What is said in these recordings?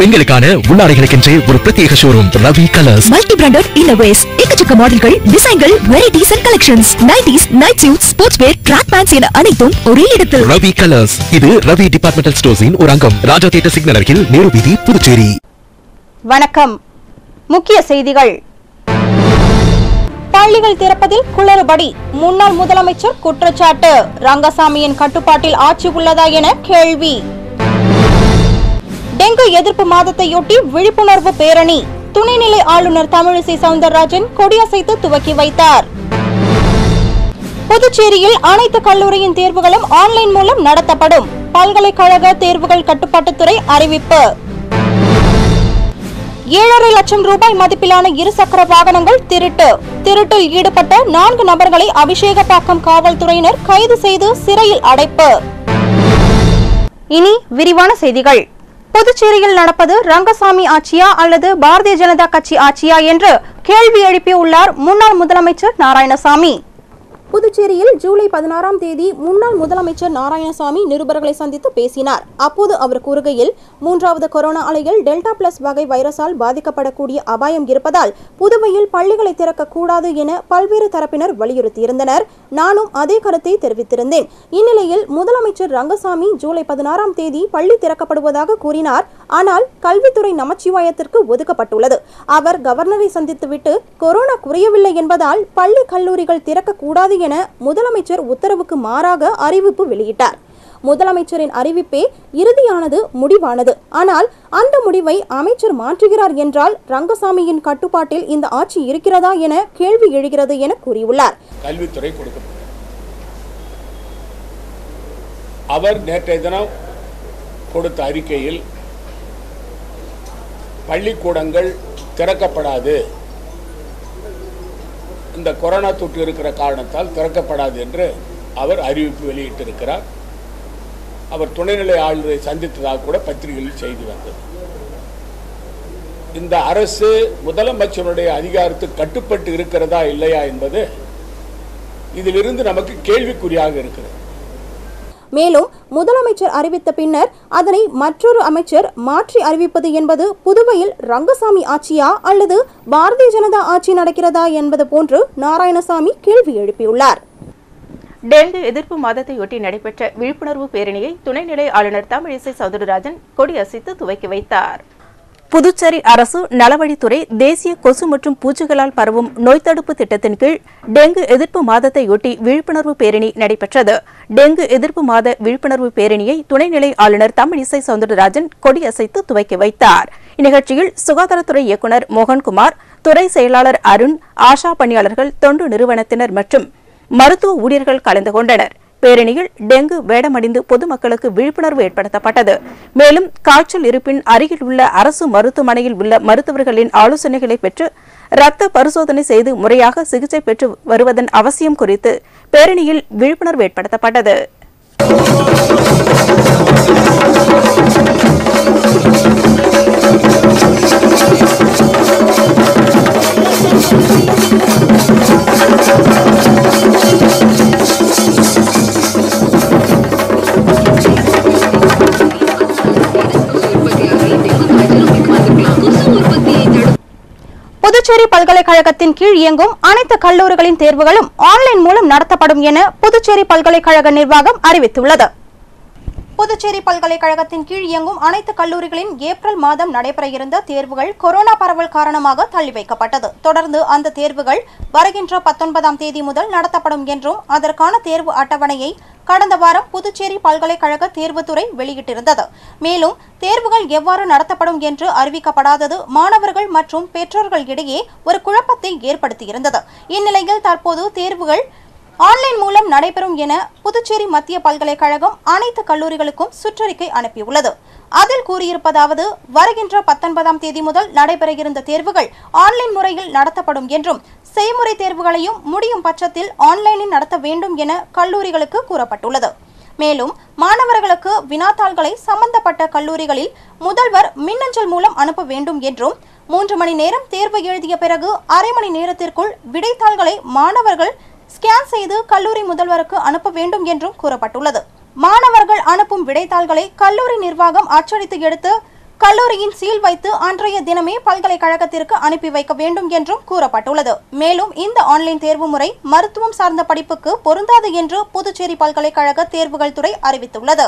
பெண்களுக்கான உள்ளாடைகளுக்கென்றே ஒரு பிரத்யேக showroom Ravi colours multi branded இன்னோவேஸ் எக்கச்சக்க மாடல்கள் டிசைன்கள் varieties and collections nighties night suit sports wear track pants என அனைத்தும் ஒரே இடத்தில் ரவி கலர்ஸ் இது ரவி டிபார்ட்மெண்டல் ஸ்டோர்ஸின் ஒரு அங்கம் ராஜா தியேட்டர் சிக்னல் அருகில் நேரு வீதி புதுச்சேரி வணக்கம் முக்கிய செய்திகள் பள்ளிகள் திறப்பதில் குளறுபடி முன்னாள் முதலமைச்சர் குற்றச்சாட்டு ரங்கசாமியின் கட்டுப்பாட்டில் ஆட்சி உள்ளதா என கேள்வி டெங்கு எதிர்ப்பு மாதத்தையொட்டி விழிப்புணர்வு பேரணி துணைநிலை ஆளுநர் தமிழிசை சவுந்தரராஜன் கொடியசைத்து துவக்கி வைத்தார் புதுச்சேரியில் அனைத்து கல்லூரியின் தேர்வுகளும் ஆன்லைன் மூலம் நடத்தப்படும் பல்கலைக்கழக தேர்வுகள் கட்டுப்பாட்டுத்துறை அறிவிப்பு ஏழரை லட்சம் ரூபாய் மதிப்பிலான இருசக்கர வாகனங்கள் திருட்டு திருட்டில் ஈடுபட்ட நான்கு நபர்களை அபிஷேகப்பாக்கம் காவல்துறையினர் கைது செய்து சிறையில் அடைப்பு இனி விரிவான செய்திகள் புதுச்சேரியில் நடப்பது ரங்கசாமி ஆட்சியா அல்லது பாரதிய ஜனதா கட்சி ஆட்சியா என்று கேள்வி எழுப்பியுள்ளார் முன்னாள் முதலமைச்சர் நாராயணசாமி புதுச்சேரியில் ஜூலை பதினாறாம் தேதி முன்னாள் முதலமைச்சர் நாராயணசாமி நிருபர்களை சந்தித்து பேசினார் அப்போது அவர் கூறுகையில் மூன்றாவது கொரோனா அலையில் டெல்டா பிளஸ் வகை வைரஸால் பாதிக்கப்படக்கூடிய அபாயம் இருப்பதால் புதுவையில் பள்ளிகளை திறக்க கூடாது என பல்வேறு தரப்பினர் வலியுறுத்தியிருந்தனர் நானும் அதே கருத்தை தெரிவித்திருந்தேன் இந்நிலையில் முதலமைச்சர் ரங்கசாமி ஜூலை பதினாறாம் தேதி பள்ளி திறக்கப்படுவதாக கூறினார் ஆனால் கல்வித்துறை நமச்சிவாயத்திற்கு ஒதுக்கப்பட்டுள்ளது அவர் கவர்னரை சந்தித்துவிட்டு கொரோனா குறையவில்லை என்பதால் பள்ளி கல்லூரிகள் திறக்கக்கூடாது என முதலமைச்சர் உத்தரவுக்கு மாறாக அறிவிப்பு வெளியிட்டார் முதலமைச்சரின் அறிவிப்பே இறுதியானது முடிவானது ஆனால் அந்த முடிவை அமைச்சர் மாற்றுகிறார் என்றால் ரங்கசாமியின் கட்டுப்பாட்டில் இந்த ஆட்சி இருக்கிறதா என கேள்வி எழுகிறது என கூறியுள்ளார் கல்வித்துறை கொடுக்கப்பட்டது அவர் நேற்றைய தினம் கொடுத்த அறிக்கையில் பள்ளிக்கூடங்கள் திறக்கப்படாது இந்த கொரோனா தொற்று இருக்கிற காரணத்தால் திறக்கப்படாது என்று அவர் அறிவிப்பு வெளியிட்டிருக்கிறார் அவர் துணைநிலை ஆளுநரை சந்தித்ததாக கூட பத்திரிகையில் செய்தி வந்தது இந்த அரசு முதலமைச்சருடைய அதிகாரத்துக்கு கட்டுப்பட்டு இருக்கிறதா இல்லையா என்பது இதிலிருந்து நமக்கு கேள்விக்குறியாக இருக்கிறது மேலும் முதலமைச்சர் அறிவித்த பின்னர் அதனை மற்றொரு அமைச்சர் மாற்றி அறிவிப்பது என்பது புதுவையில் ரங்கசாமி ஆட்சியா அல்லது பாரதிய ஜனதா ஆட்சி நடக்கிறதா என்பது போன்று நாராயணசாமி கேள்வி எழுப்பியுள்ளார் டெங்கு எதிர்ப்பு மாதத்தையொட்டி நடைபெற்ற விழிப்புணர்வு பேரணியை துணைநிலை ஆளுநர் தமிழிசை சவுந்தரராஜன் கொடியசைத்து துவக்கி வைத்தார் புதுச்சேரி அரசு நலவழித்துறை தேசிய கொசு மற்றும் பூச்சிகளால் பரவும் நோய் தடுப்பு திட்டத்தின் கீழ் டெங்கு எதிர்ப்பு மாதத்தையொட்டி விழிப்புணர்வு பேரணி நடைபெற்றது டெங்கு எதிர்ப்பு மாத விழிப்புணர்வு பேரணியை துணைநிலை ஆளுநர் தமிழிசை சவுந்தரராஜன் கொடியசைத்து துவக்கி வைத்தார் இந்நிகழ்ச்சியில் சுகாதாரத்துறை இயக்குநர் மோகன்குமார் துறை செயலாளர் அருண் ஆஷா பணியாளர்கள் தொண்டு நிறுவனத்தினர் மற்றும் மருத்துவ ஊழியர்கள் கலந்து கொண்டனர் பேரணியில் டெங்கு வேடமடிந்து பொதுமக்களுக்கு விழிப்புணர்வு ஏற்படுத்தப்பட்டது மேலும் காய்ச்சல் இருப்பின் அருகில் உள்ள அரசு மருத்துவமனையில் உள்ள மருத்துவர்களின் ஆலோசனைகளை பெற்று ரத்த பரிசோதனை செய்து முறையாக சிகிச்சை பெற்று வருவதன் அவசியம் குறித்து பேரணியில் விழிப்புணர்வு ஏற்படுத்தப்பட்டது புதுச்சேரி பல்கலைக்கழகத்தின் கீழ் இயங்கும் அனைத்து கல்லூரிகளின் தேர்வுகளும் ஆன்லைன் மூலம் நடத்தப்படும் என புதுச்சேரி பல்கலைக்கழக நிர்வாகம் அறிவித்துள்ளது புதுச்சேரி பல்கலைக்கழகத்தின் கீழ் இயங்கும் அனைத்து கல்லூரிகளின் ஏப்ரல் மாதம் நடைபெற இருந்த தேர்வுகள் கொரோனா பரவல் காரணமாக தள்ளி வைக்கப்பட்டது தொடர்ந்து அந்த தேர்வுகள் வருகின்ற பத்தொன்பதாம் தேதி முதல் நடத்தப்படும் என்றும் அதற்கான தேர்வு அட்டவணையை கடந்த வாரம் புதுச்சேரி பல்கலைக்கழக தேர்வுத்துறை வெளியிட்டிருந்தது மேலும் தேர்வுகள் எவ்வாறு நடத்தப்படும் என்று அறிவிக்கப்படாதது மாணவர்கள் மற்றும் பெற்றோர்கள் இடையே ஒரு குழப்பத்தை ஏற்படுத்தியிருந்தது இந்நிலையில் தற்போது தேர்வுகள் ஆன்லைன் மூலம் நடைபெறும் என புதுச்சேரி மத்திய பல்கலைக்கழகம் அனைத்து கல்லூரிகளுக்கும் சுற்றறிக்கை அனுப்பியுள்ளது அதில் கூறியிருப்பதாவது வருகின்ற பத்தொன்பதாம் தேதி முதல் நடைபெற இருந்த தேர்வுகள் ஆன்லைன் முறையில் நடத்தப்படும் என்றும் செய்முறை தேர்வுகளையும் முடியும் பட்சத்தில் ஆன்லைனில் நடத்த வேண்டும் என கல்லூரிகளுக்கு கூறப்பட்டுள்ளது மேலும் மாணவர்களுக்கு வினாத்தாள்களை சம்பந்தப்பட்ட கல்லூரிகளில் முதல்வர் மின்னஞ்சல் மூலம் அனுப்ப வேண்டும் என்றும் மூன்று மணி நேரம் தேர்வு எழுதிய பிறகு அரை மணி நேரத்திற்குள் விடைத்தாள்களை மாணவர்கள் ஸ்கேன் செய்து கல்லூரி முதல்வருக்கு அனுப்ப வேண்டும் என்றும் கூறப்பட்டுள்ளது மாணவர்கள் அனுப்பும் விடைத்தாள்களை கல்லூரி நிர்வாகம் அச்சடித்து எடுத்து கல்லூரியின் சீல் வைத்து அன்றைய தினமே பல்கலைக்கழகத்திற்கு அனுப்பி வைக்க வேண்டும் என்றும் கூறப்பட்டுள்ளது மேலும் இந்த ஆன்லைன் தேர்வு முறை மருத்துவம் சார்ந்த படிப்புக்கு பொருந்தாது என்று புதுச்சேரி பல்கலைக்கழக தேர்வுகள் துறை அறிவித்துள்ளது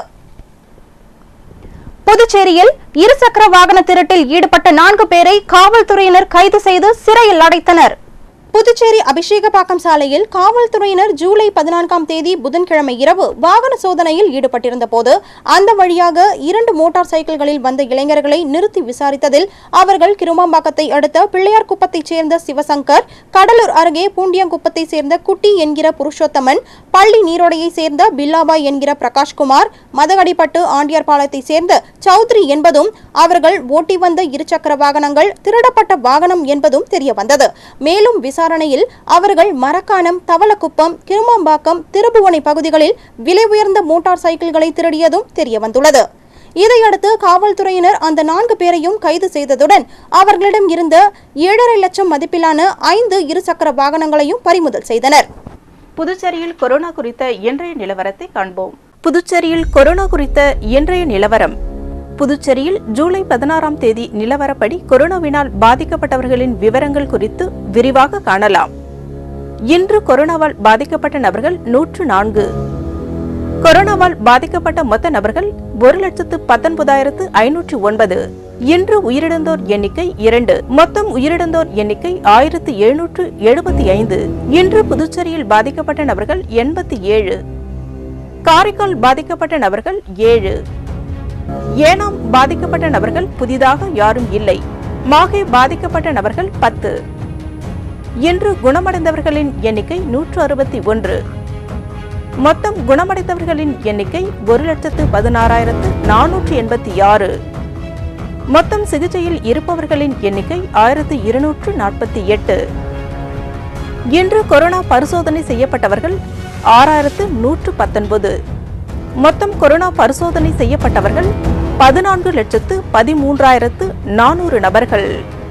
புதுச்சேரியில் இருசக்கர வாகன திருட்டில் ஈடுபட்ட நான்கு பேரை காவல்துறையினர் கைது செய்து சிறையில் அடைத்தனர் புதுச்சேரி அபிஷேகப்பாக்கம் சாலையில் காவல்துறையினர் ஜூலை பதினான்காம் தேதி புதன்கிழமை இரவு வாகன சோதனையில் ஈடுபட்டிருந்த போது அந்த வழியாக இரண்டு மோட்டார் சைக்கிள்களில் வந்த இளைஞர்களை நிறுத்தி விசாரித்ததில் அவர்கள் கிருமாம்பாக்கத்தை அடுத்த பிள்ளையார் குப்பத்தைச் சேர்ந்த சிவசங்கர் கடலூர் அருகே பூண்டியங்குப்பத்தை சேர்ந்த குட்டி என்கிற புருஷோத்தமன் பள்ளி நீரோடையை சேர்ந்த பில்லாபாய் என்கிற பிரகாஷ்குமார் மதகடிப்பட்டு ஆண்டியார்பாளையத்தை சேர்ந்த சௌத்ரி என்பதும் அவர்கள் ஓட்டி வந்த இருசக்கர வாகனங்கள் திருடப்பட்ட வாகனம் என்பதும் தெரிய வந்தது மேலும் விசாரணையில் அவர்கள் மரக்காணம் தவளக்குப்பம் கிருமாம்பாக்கம் திருபுவனை பகுதிகளில் விலை உயர்ந்த மோட்டார் சைக்கிள்களை திருடியதும் தெரிய வந்துள்ளது இதையடுத்து காவல்துறையினர் அந்த நான்கு பேரையும் கைது செய்ததுடன் அவர்களிடம் இருந்த ஏழரை லட்சம் மதிப்பிலான ஐந்து இருசக்கர வாகனங்களையும் பறிமுதல் செய்தனர் புதுச்சேரியில் கொரோனா குறித்த இன்றைய நிலவரத்தை காண்போம் புதுச்சேரியில் கொரோனா குறித்த இன்றைய நிலவரம் புதுச்சேரியில் ஜூலை பதினாறாம் தேதி நிலவரப்படி கொரோனாவினால் பாதிக்கப்பட்டவர்களின் விவரங்கள் குறித்து விரிவாக காணலாம் இன்று கொரோனாவால் பாதிக்கப்பட்ட நபர்கள் நூற்று நான்கு கொரோனாவால் பாதிக்கப்பட்ட மொத்த நபர்கள் ஒரு லட்சத்து பத்தொன்பதாயிரத்து ஐநூற்று ஒன்பது இன்று உயிரிழந்தோர் எண்ணிக்கை இரண்டு மொத்தம் உயிரிழந்தோர் எண்ணிக்கை ஆயிரத்து எழுநூற்று எழுபத்தி ஐந்து இன்று புதுச்சேரியில் பாதிக்கப்பட்ட நபர்கள் எண்பத்தி ஏழு காரைக்கால் பாதிக்கப்பட்ட நபர்கள் ஏழு ஏனாம் பாதிக்கப்பட்ட நபர்கள் புதிதாக யாரும் இல்லை மாஹே பாதிக்கப்பட்ட நபர்கள் பத்து இன்று குணமடைந்தவர்களின் எண்ணிக்கை நூற்று அறுபத்தி ஒன்று மொத்தம் குணமடைந்தவர்களின் எண்ணிக்கை ஒரு லட்சத்து பதினாறாயிரத்து நானூற்று எண்பத்தி ஆறு மொத்தம் சிகிச்சையில் இருப்பவர்களின் எண்ணிக்கை ஆயிரத்து இருநூற்று நாற்பத்தி எட்டு இன்று கொரோனா பரிசோதனை செய்யப்பட்டவர்கள் ஆறாயிரத்து நூற்று பத்தொன்பது மொத்தம் கொரோனா பரிசோதனை செய்யப்பட்டவர்கள் பதினான்கு லட்சத்து பதிமூன்றாயிரத்து நானூறு நபர்கள்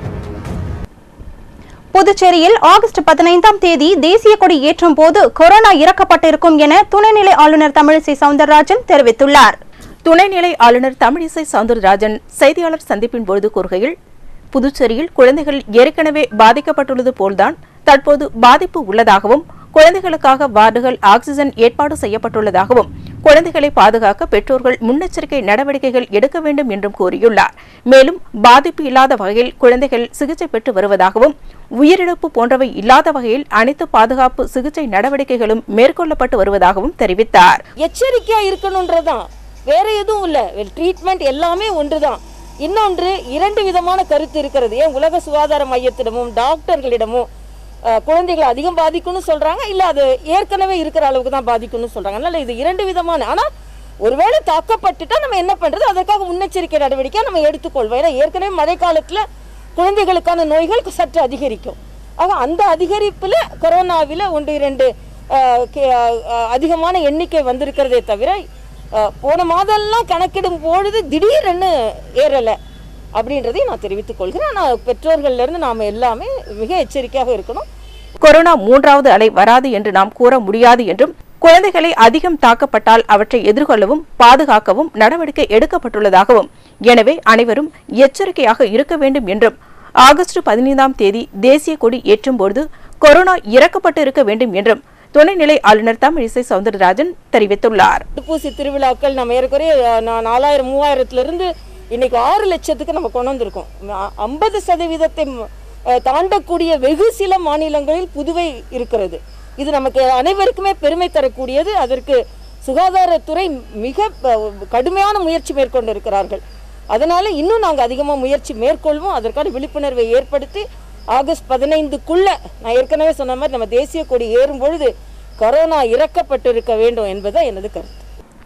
புதுச்சேரியில் ஆகஸ்ட் பதினைந்தாம் தேதி தேசிய கொடி ஏற்றும் போது கொரோனா இறக்கப்பட்டிருக்கும் என துணைநிலை ஆளுநர் தமிழிசை சவுந்தரராஜன் தெரிவித்துள்ளார் துணைநிலை ஆளுநர் தமிழிசை சவுந்தரராஜன் செய்தியாளர் சந்திப்பின் பொழுது கூறுகையில் புதுச்சேரியில் குழந்தைகள் ஏற்கனவே பாதிக்கப்பட்டுள்ளது போல்தான் தற்போது பாதிப்பு உள்ளதாகவும் குழந்தைகளுக்காக வார்டுகள் ஆக்சிஜன் ஏற்பாடு செய்யப்பட்டுள்ளதாகவும் குழந்தைகளை பாதுகாக்க பெற்றோர்கள் முன்னெச்சரிக்கை நடவடிக்கைகள் எடுக்க வேண்டும் என்றும் கூறியுள்ளார் மேலும் பாதிப்பு இல்லாத வகையில் குழந்தைகள் சிகிச்சை பெற்று வருவதாகவும் உயிரிழப்பு போன்றவை இல்லாத வகையில் அனைத்து பாதுகாப்பு சிகிச்சை நடவடிக்கைகளும் மேற்கொள்ளப்பட்டு வருவதாகவும் தெரிவித்தார் எச்சரிக்கையா இருக்கணும்ன்றதுதான் வேற எதுவும் இல்ல ட்ரீட்மெண்ட் எல்லாமே ஒன்றுதான் இன்னொன்று இரண்டு விதமான கருத்து இருக்கிறது ஏன் உலக சுகாதார மையத்திடமும் டாக்டர்களிடமும் அஹ், குழந்தைகளை அதிகம் பாதிக்கும்னு சொல்றாங்க இல்ல அது ஏற்கனவே இருக்கிற அளவுக்கு தான் பாதிக்கும்னு சொல்றாங்க அதனால இது இரண்டு விதமான ஆனா ஒருவேளை தாக்கப்பட்டுட்டா நம்ம என்ன பண்றது அதற்காக முன்னெச்சரிக்கை நடவடிக்கை நம்ம எடுத்துக்கொள்வோம் ஏன்னா ஏற்கனவே மழை காலத்துல குழந்தைகளுக்கான நோய்கள் சற்று அதிகரிக்கும் ஆக அந்த அதிகரிப்புல கொரோனாவில ஒன்று இரண்டு அஹ், கே- அஹ், அதிகமான எண்ணிக்கை வந்திருக்கிறதே தவிர அஹ், போன மாதம்லாம் கணக்கிடும் பொழுது திடீரென்னு ஏறலை அப்படின்றதையும் நான் தெரிவித்துக் கொள்கிறேன் ஆனால் பெற்றோர்கள்ல இருந்து நாம எல்லாமே மிக எச்சரிக்கையாக இருக்கணும் கொரோனா மூன்றாவது அலை வராது என்று நாம் கூற முடியாது என்றும் குழந்தைகளை அதிகம் தாக்கப்பட்டால் அவற்றை எதிர்கொள்ளவும் பாதுகாக்கவும் நடவடிக்கை எடுக்கப்பட்டுள்ளதாகவும் எனவே அனைவரும் எச்சரிக்கையாக இருக்க வேண்டும் என்றும் ஆகஸ்ட் பதினைந்தாம் தேதி தேசிய கொடி ஏற்றும்போது கொரோனா இறக்கப்பட்டு இருக்க வேண்டும் என்றும் துணைநிலை ஆளுநர் தமிழிசை சவுந்தரராஜன் தெரிவித்துள்ளார் தடுப்பூசி திருவிழாக்கள் நம்ம ஏறக்குறைய அஹ், நா- நாலாயிரம் மூவாயிரத்துல இருந்து இன்னைக்கு ஆறு லட்சத்துக்கு நம்ம கொண்டு வந்திருக்கோம் ஐம்பது சதவீதத்தை ம், அஹ், தாண்டக்கூடிய வெகு சில மாநிலங்களில் புதுவை இருக்கிறது இது நமக்கு அனைவருக்குமே பெருமை தரக்கூடியது அதற்கு சுகாதாரத்துறை மிக அஹ், கடுமையான முயற்சி மேற்கொண்டு இருக்கிறார்கள் அதனால இன்னும் நாங்கள் அதிகமாக முயற்சி மேற்கொள்வோம் அதற்கான விழிப்புணர்வை ஏற்படுத்தி ஆகஸ்ட் பதினைந்துக்குள்ள நான் ஏற்கனவே சொன்ன மாதிரி நம்ம தேசிய கொடி ஏறும் பொழுது கொரோனா இறக்கப்பட்டிருக்க வேண்டும் என்பதுதான் எனது கருத்து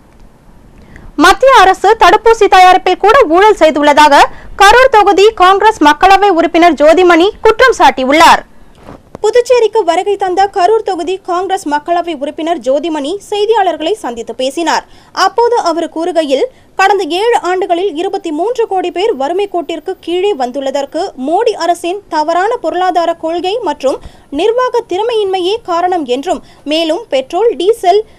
மத்திய அரசு தடுப்பூசி தயாரிப்பில் கூட ஊழல் செய்துள்ளதாக கரூர் தொகுதி காங்கிரஸ் மக்களவை உறுப்பினர் ஜோதிமணி குற்றம் சாட்டியுள்ளார் புதுச்சேரிக்கு வருகை தந்த கரூர் தொகுதி காங்கிரஸ் மக்களவை உறுப்பினர் ஜோதிமணி செய்தியாளர்களை சந்தித்து பேசினார் அப்போது அவர் கூறுகையில் கடந்த ஏழு ஆண்டுகளில் இருபத்தி மூன்று கோடி பேர் வறுமை கோட்டிற்கு கீழே வந்துள்ளதற்கு மோடி அரசின் தவறான பொருளாதார கொள்கை மற்றும் நிர்வாக திறமையின்மையே காரணம் என்றும் மேலும் பெட்ரோல் டீசல்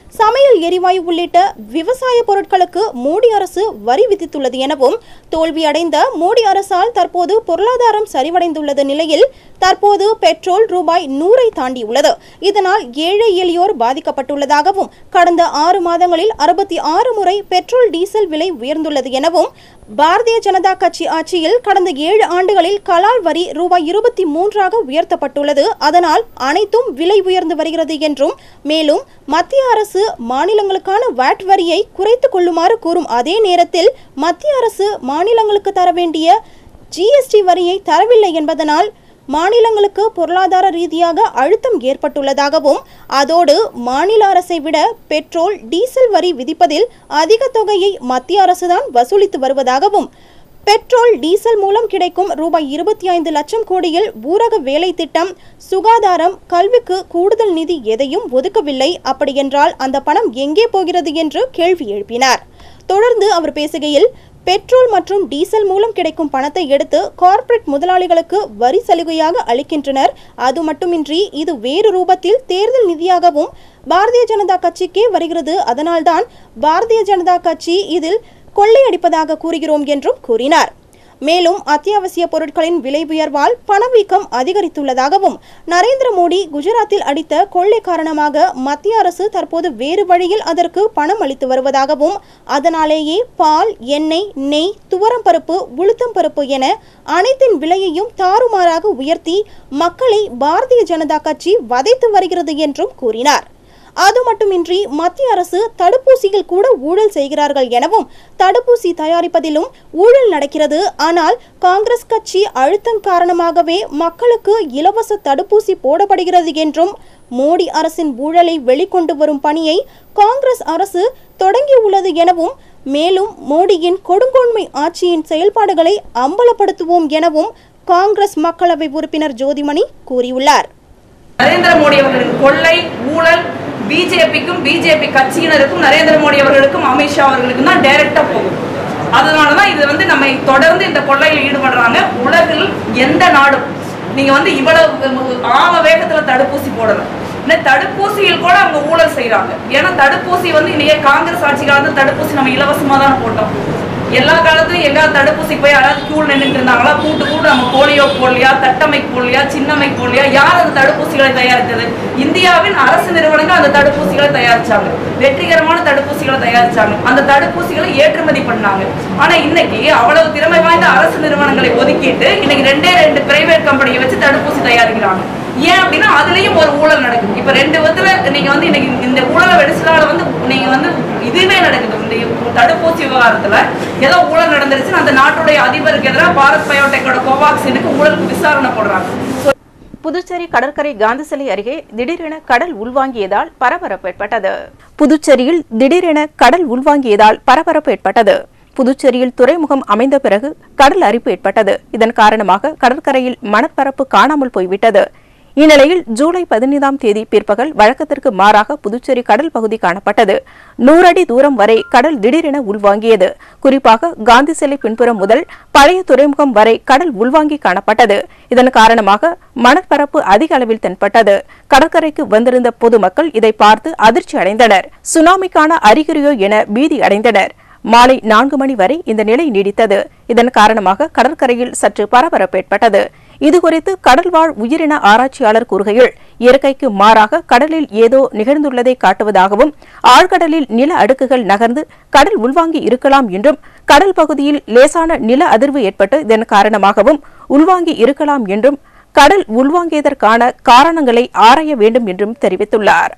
சமையல் எரிவாயு உள்ளிட்ட விவசாய பொருட்களுக்கு மோடி அரசு வரி விதித்துள்ளது எனவும் தோல்வியடைந்த மோடி அரசால் தற்போது பொருளாதாரம் சரிவடைந்துள்ளது நிலையில் தற்போது பெட்ரோல் ரூபாய் நூறை தாண்டியுள்ளது இதனால் ஏழை எளியோர் பாதிக்கப்பட்டுள்ளதாகவும் கடந்த ஆறு மாதங்களில் அறுபத்தி ஆறு முறை பெட்ரோல் டீசல் விலை உயர்ந்துள்ளது எனவும் பாரதிய ஜனதா கட்சி ஆட்சியில் கடந்த ஏழு ஆண்டுகளில் கலால் வரி ரூபாய் இருபத்தி மூன்றாக உயர்த்தப்பட்டுள்ளது அதனால் அனைத்தும் விலை உயர்ந்து வருகிறது என்றும் மேலும் மத்திய அரசு மாநிலங்களுக்கான வாட் வரியை குறைத்துக் கொள்ளுமாறு கூறும் அதே நேரத்தில் மத்திய அரசு மாநிலங்களுக்கு தர வேண்டிய ஜிஎஸ்டி வரியை தரவில்லை என்பதனால் மாநிலங்களுக்கு பொருளாதார ரீதியாக அழுத்தம் ஏற்பட்டுள்ளதாகவும் அதோடு மாநில அரசை விட பெட்ரோல் டீசல் வரி விதிப்பதில் அதிக தொகையை மத்திய அரசுதான் வசூலித்து வருவதாகவும் பெட்ரோல் டீசல் மூலம் கிடைக்கும் ரூபாய் இருபத்தி ஐந்து லட்சம் கோடியில் ஊரக வேலை திட்டம் சுகாதாரம் கல்விக்கு கூடுதல் நிதி எதையும் ஒதுக்கவில்லை அப்படியென்றால் அந்த பணம் எங்கே போகிறது என்று கேள்வி எழுப்பினார் தொடர்ந்து அவர் பேசுகையில் பெட்ரோல் மற்றும் டீசல் மூலம் கிடைக்கும் பணத்தை எடுத்து கார்ப்பரேட் முதலாளிகளுக்கு வரி சலுகையாக அளிக்கின்றனர் அது மட்டுமின்றி இது வேறு ரூபத்தில் தேர்தல் நிதியாகவும் பாரதிய ஜனதா கட்சிக்கே வருகிறது அதனால்தான் பாரதிய ஜனதா கட்சி இதில் கொள்ளையடிப்பதாக கூறுகிறோம் என்றும் கூறினார் மேலும் அத்தியாவசிய பொருட்களின் விலை உயர்வால் பணவீக்கம் அதிகரித்துள்ளதாகவும் நரேந்திர மோடி குஜராத்தில் அடித்த கொள்ளை காரணமாக மத்திய அரசு தற்போது வேறு வழியில் அதற்கு பணம் அளித்து வருவதாகவும் அதனாலேயே பால் எண்ணெய் நெய் துவரம் பருப்பு உளுத்தம் பருப்பு என அனைத்தின் விலையையும் தாறுமாறாக உயர்த்தி மக்களை பாரதிய ஜனதா கட்சி வதைத்து வருகிறது என்றும் கூறினார் அது மட்டுமின்றி மத்திய அரசு தடுப்பூசியில் கூட ஊழல் செய்கிறார்கள் எனவும் தடுப்பூசி தயாரிப்பதிலும் ஊழல் நடக்கிறது ஆனால் காங்கிரஸ் கட்சி அழுத்தம் காரணமாகவே மக்களுக்கு இலவச தடுப்பூசி போடப்படுகிறது என்றும் மோடி அரசின் ஊழலை வெளிக்கொண்டு வரும் பணியை காங்கிரஸ் அரசு தொடங்கியுள்ளது எனவும் மேலும் மோடியின் கொடுங்கோன்மை ஆட்சியின் செயல்பாடுகளை அம்பலப்படுத்துவோம் எனவும் காங்கிரஸ் மக்களவை உறுப்பினர் ஜோதிமணி கூறியுள்ளார் நரேந்திர மோடி அவர்களின் கொள்ளை ஊழல் பிஜேபிக்கும் பிஜேபி கட்சியினருக்கும் நரேந்திர மோடி அவர்களுக்கும் அமித்ஷா அவர்களுக்கும் தான் டைரக்டா போகும் அதனால தான் இது வந்து நம்ம தொடர்ந்து இந்த கொள்ளையில் ஈடுபடுறாங்க உலகில் எந்த நாடும் நீங்க வந்து இவ்வளவு ஆம வேகத்துல தடுப்பூசி போடணும் இந்த தடுப்பூசியில் கூட அவங்க ஊழல் செய்றாங்க ஏன்னா தடுப்பூசி வந்து இன்னைக்கு காங்கிரஸ் ஆட்சி காலத்துல தடுப்பூசி நம்ம இலவசமா தான் போட்டோம் எல்லா காலத்துலயும் எல்லா தடுப்பூசி போய் யாராவது கியூல் நின்றுட்டு இருந்தாங்களா கூட்டு கூட்டு நம்ம போலியோ போடலையா தட்டமை போடலையா சின்னமை போடலையா யார் அந்த தடுப்பூசிகளை தயாரித்தது இந்தியாவின் அரசு நிறுவனங்கள் அந்த தடுப்பூசிகளை தயாரிச்சாங்க வெற்றிகரமான தடுப்பூசிகளை தயாரிச்சாங்க அந்த தடுப்பூசிகளை ஏற்றுமதி பண்ணாங்க ஆனா இன்னைக்கு அவ்வளவு திறமை வாய்ந்த அரசு நிறுவனங்களை ஒதுக்கிட்டு இன்னைக்கு ரெண்டே ரெண்டு பிரைவேட் கம்பெனியை வச்சு தடுப்பூசி தயாரிக்கிறாங்க ஏன் அப்படின்னா அதுலயும் ஒரு ஊழல் நடக்குது இப்ப ரெண்டு விதத்துல நீங்க வந்து இன்னைக்கு இந்த ஊழலை வெடிச்சதால வந்து நீங்க வந்து இதுவே நடக்குது இந்த தடுப்பூசி விவகாரத்துல ஏதோ ஊழல் நடந்துருச்சுன்னு அந்த நாட்டுடைய அதிபருக்கு எதிராக பாரத் பயோடெக்கோட கோவாக்சினுக்கு ஊழலுக்கு விசாரணை போடுறாங்க So, புதுச்சேரி கடற்கரை காந்தி சிலை அருகே திடீரென கடல் உள்வாங்கியதால் பரபரப்பு ஏற்பட்டது புதுச்சேரியில் திடீரென கடல் உள்வாங்கியதால் பரபரப்பு ஏற்பட்டது புதுச்சேரியில் துறைமுகம் அமைந்த பிறகு கடல் அரிப்பு ஏற்பட்டது இதன் காரணமாக கடற்கரையில் மணற்பரப்பு காணாமல் போய்விட்டது இந்நிலையில் ஜூலை பதினைந்தாம் தேதி பிற்பகல் வழக்கத்திற்கு மாறாக புதுச்சேரி கடல் பகுதி காணப்பட்டது நூறடி தூரம் வரை கடல் திடீரென உள்வாங்கியது குறிப்பாக காந்தி சிலை பின்புறம் முதல் பழைய துறைமுகம் வரை கடல் உள்வாங்கி காணப்பட்டது இதன் காரணமாக மணற்பரப்பு அதிக அளவில் தென்பட்டது கடற்கரைக்கு வந்திருந்த பொதுமக்கள் இதை பார்த்து அதிர்ச்சி அடைந்தனர் சுனாமிக்கான அறிகுறியோ என பீதி அடைந்தனர் மாலை நான்கு மணி வரை இந்த நிலை நீடித்தது இதன் காரணமாக கடற்கரையில் சற்று பரபரப்பு ஏற்பட்டது இதுகுறித்து கடல்வாழ் உயிரின ஆராய்ச்சியாளர் கூறுகையில் இயற்கைக்கு மாறாக கடலில் ஏதோ நிகழ்ந்துள்ளதை காட்டுவதாகவும் ஆழ்கடலில் நில அடுக்குகள் நகர்ந்து கடல் உள்வாங்கி இருக்கலாம் என்றும் கடல் பகுதியில் லேசான நில அதிர்வு ஏற்பட்டு இதன் காரணமாகவும் உள்வாங்கி இருக்கலாம் என்றும் கடல் உள்வாங்கியதற்கான காரணங்களை ஆராய வேண்டும் என்றும் தெரிவித்துள்ளார்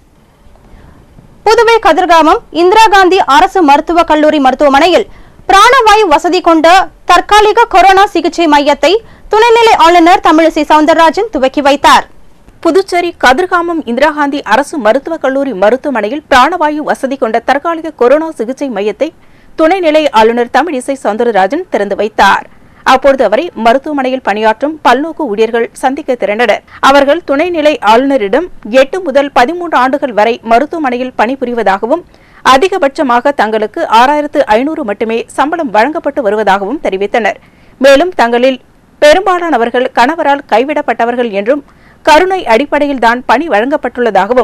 புதுவை கதிர்காமம் இந்திரா காந்தி அரசு மருத்துவக் கல்லூரி மருத்துவமனையில் பிராணவாயு வசதி கொண்ட தற்காலிக கொரோனா சிகிச்சை மையத்தை துணைநிலை ஆளுநர் தமிழிசை சவுந்தரராஜன் துவக்கி வைத்தார் புதுச்சேரி கதிர்காமம் இந்திரா காந்தி அரசு மருத்துவக் கல்லூரி மருத்துவமனையில் பிராணவாயு வசதி கொண்ட தற்காலிக கொரோனா சிகிச்சை மையத்தை துணைநிலை ஆளுநர் தமிழிசை சவுந்தரராஜன் திறந்து வைத்தார் அப்பொழுது அவரை மருத்துவமனையில் பணியாற்றும் பல்நோக்கு ஊழியர்கள் சந்திக்க திரண்டனர் அவர்கள் துணைநிலை ஆளுநரிடம் எட்டு முதல் பதிமூன்று ஆண்டுகள் வரை மருத்துவமனையில் பணிபுரிவதாகவும் அதிகபட்சமாக தங்களுக்கு ஆறாயிரத்து ஐநூறு மட்டுமே சம்பளம் வழங்கப்பட்டு வருவதாகவும் தெரிவித்தனர் மேலும் தங்களில் பெரும்பாலானவர்கள் கணவரால் கைவிடப்பட்டவர்கள் என்றும் கருணை அடிப்படையில்தான் பணி வழங்கப்பட்டுள்ளதாகவும்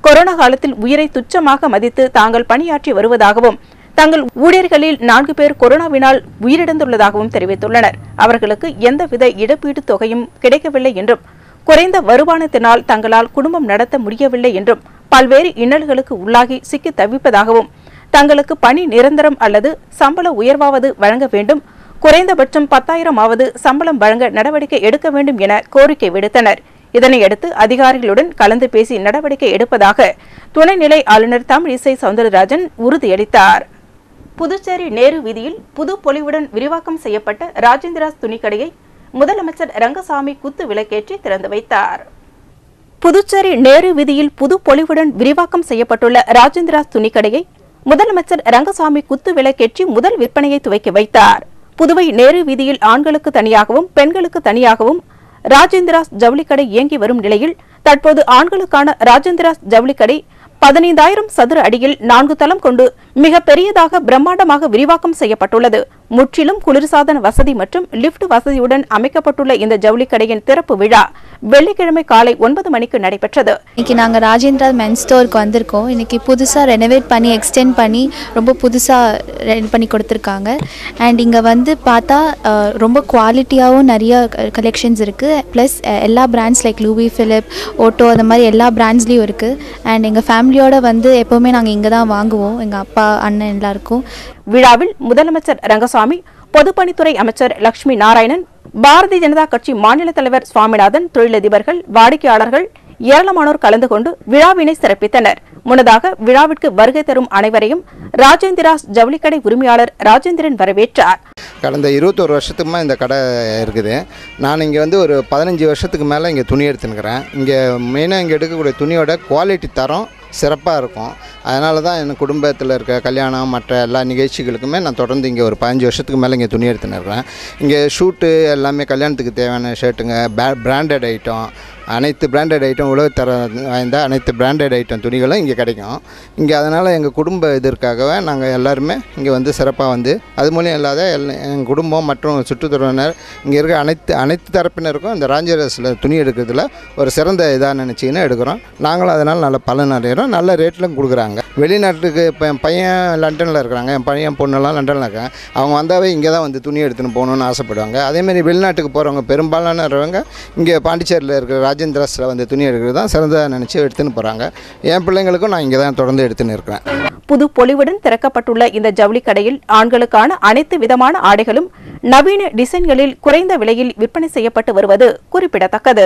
கொரோனா காலத்தில் உயிரை துச்சமாக மதித்து தாங்கள் பணியாற்றி வருவதாகவும் தங்கள் ஊழியர்களில் நான்கு பேர் கொரோனாவினால் உயிரிழந்துள்ளதாகவும் தெரிவித்துள்ளனர் அவர்களுக்கு எந்தவித இழப்பீட்டுத் தொகையும் கிடைக்கவில்லை என்றும் குறைந்த வருமானத்தினால் தங்களால் குடும்பம் நடத்த முடியவில்லை என்றும் பல்வேறு இன்னல்களுக்கு உள்ளாகி சிக்கி தவிப்பதாகவும் தங்களுக்கு பணி நிரந்தரம் அல்லது சம்பள உயர்வாவது வழங்க வேண்டும் குறைந்தபட்சம் பத்தாயிரமாவது சம்பளம் வழங்க நடவடிக்கை எடுக்க வேண்டும் என கோரிக்கை விடுத்தனர் இதனையடுத்து அதிகாரிகளுடன் கலந்து பேசி நடவடிக்கை எடுப்பதாக துணைநிலை ஆளுநர் தமிழிசை சவுந்தரராஜன் உறுதியளித்தார் புதுச்சேரி நேரு வீதியில் புது பொலிவுடன் விரிவாக்கம் செய்யப்பட்ட ராஜேந்திராஸ் துணிக்கடையை முதலமைச்சர் ரங்கசாமி குத்து விளக்கேற்றி திறந்து வைத்தார் புதுச்சேரி நேரு வீதியில் புது பொலிவுடன் விரிவாக்கம் செய்யப்பட்டுள்ள ராஜேந்திராஸ் துணிக்கடையை முதலமைச்சர் ரங்கசாமி குத்து விளக்கேற்றி முதல் விற்பனையை துவக்கி வைத்தார் புதுவை நேரு வீதியில் ஆண்களுக்கு தனியாகவும் பெண்களுக்கு தனியாகவும் ராஜேந்திராஸ் ஜவுளிக்கடை இயங்கி வரும் நிலையில் தற்போது ஆண்களுக்கான ராஜேந்திராஸ் ஜவுளிக்கடை பதினைந்தாயிரம் சதுர அடியில் நான்கு தளம் கொண்டு மிக பெரியதாக பிரம்மாண்டமாக விரிவாக்கம் செய்யப்பட்டுள்ளது முற்றிலும் குளிர்சாதன வசதி மற்றும் லிப்ட் வசதியுடன் அமைக்கப்பட்டுள்ள இந்த ஜவுளிக்கடையின் திறப்பு விழா வெள்ளிக்கிழமை காலை ஒன்பது மணிக்கு நடைபெற்றது இன்னைக்கு நாங்கள் ராஜேந்திரா மென் ஸ்டோருக்கு வந்திருக்கோம் இன்னைக்கு புதுசாக ரெனோவேட் பண்ணி எக்ஸ்டெண்ட் பண்ணி ரொம்ப புதுசாக ரெடி பண்ணி கொடுத்துருக்காங்க அண்ட் இங்கே வந்து பார்த்தா அஹ், ரொம்ப குவாலிட்டியாகவும் நிறைய கலெக்ஷன்ஸ் இருக்குது ப்ளஸ் எல்லா brands like Louis Philippe Otto அந்த மாதிரி எல்லா பிராண்ட்ஸ்லேயும் இருக்குது அண்ட் எங்கள் ஃபேமிலியோட வந்து எப்போவுமே நாங்கள் இங்கே தான் வாங்குவோம் எங்கள் அப்பா அண்ணன் எல்லாருக்கும் விழாவில் முதலமைச்சர் ரங்கசாமி பொதுப்பணித்துறை அமைச்சர் லட்சுமி நாராயணன் பாரதிய ஜனதா கட்சி மாநில தலைவர் சுவாமிநாதன் தொழிலதிபர்கள் வாடிக்கையாளர்கள் ஏராளமானோர் கலந்து கொண்டு விழாவினை சிறப்பித்தனர் முன்னதாக விழாவிற்கு வருகை தரும் அனைவரையும் ராஜேந்திராஸ் ஜவுளிக்கடை உரிமையாளர் ராஜேந்திரன் வரவேற்றார் கடந்த இருபத்தொரு வருஷத்துக்குமா இந்த கடை இருக்குது நான் இங்கே வந்து ஒரு பதினஞ்சு வருஷத்துக்கு மேலே இங்கே துணி எடுத்துனுக்கிறேன் இங்கே மெயினாக இங்கே எடுக்கக்கூடிய துணியோட குவாலிட்டி தரம் சிறப்பாக இருக்கும் அதனால தான் என் குடும்பத்தில் இருக்க கல்யாணம் மற்ற எல்லா நிகழ்ச்சிகளுக்குமே நான் தொடர்ந்து இங்கே ஒரு பதினஞ்சு வருஷத்துக்கு மேலே இங்கே துணி எடுத்துன்னு இருக்கிறேன் இங்கே ஷூட்டு எல்லாமே கல்யாணத்துக்கு தேவையான ஷர்ட்டுங்க பிராண்டட் ஐட்டம் அனைத்து பிராண்டட் ஐட்டம் உலகத்தர வாய்ந்த அனைத்து பிராண்டட் ஐட்டம் துணிகளும் இங்கே கிடைக்கும் இங்கே அதனால் எங்கள் குடும்ப இதற்காகவே நாங்கள் எல்லாருமே இங்கே வந்து சிறப்பாக வந்து அது மூலியம் இல்லாத எல்லா எங்கள் குடும்பம் மற்றும் சுற்றுத்துறையினர் இங்கே இருக்க அனைத்து அனைத்து தரப்பினருக்கும் இந்த ராஞ்சரஸில் துணி எடுக்கிறதுல ஒரு சிறந்த இதாக நினச்சிக்கின்னு எடுக்கிறோம் நாங்களும் அதனால் நல்ல பலன் அடைகிறோம் நல்ல ரேட்டிலும் கொடுக்குறாங்க வெளிநாட்டுக்கு இப்போ என் பையன் லண்டனில் இருக்கிறாங்க என் பையன் பொண்ணெல்லாம் லண்டனில் இருக்காங்க அவங்க வந்தாவே இங்கே தான் வந்து துணி எடுத்துன்னு போகணுன்னு ஆசைப்படுவாங்க அதேமாரி வெளிநாட்டுக்கு போகிறவங்க பெரும்பாலானவங்க இங்கே பாண்டிச்சேரியில் இருக்கிற ராஜேந்திராஸில் வந்து துணி எடுக்கிறது தான் சிறந்ததாக நினச்சி எடுத்துன்னு போகிறாங்க என் பிள்ளைங்களுக்கும் நான் இங்கே தான் தொடர்ந்து எடுத்துன்னு இருக்கிறேன் புது பொலிவுடன் திறக்கப்பட்டுள்ள இந்த ஜவுளிக் கடையில் ஆண்களுக்கான அனைத்து விதமான ஆடைகளும் நவீன டிசைன்களில் குறைந்த விலையில் விற்பனை செய்யப்பட்டு வருவது குறிப்பிடத்தக்கது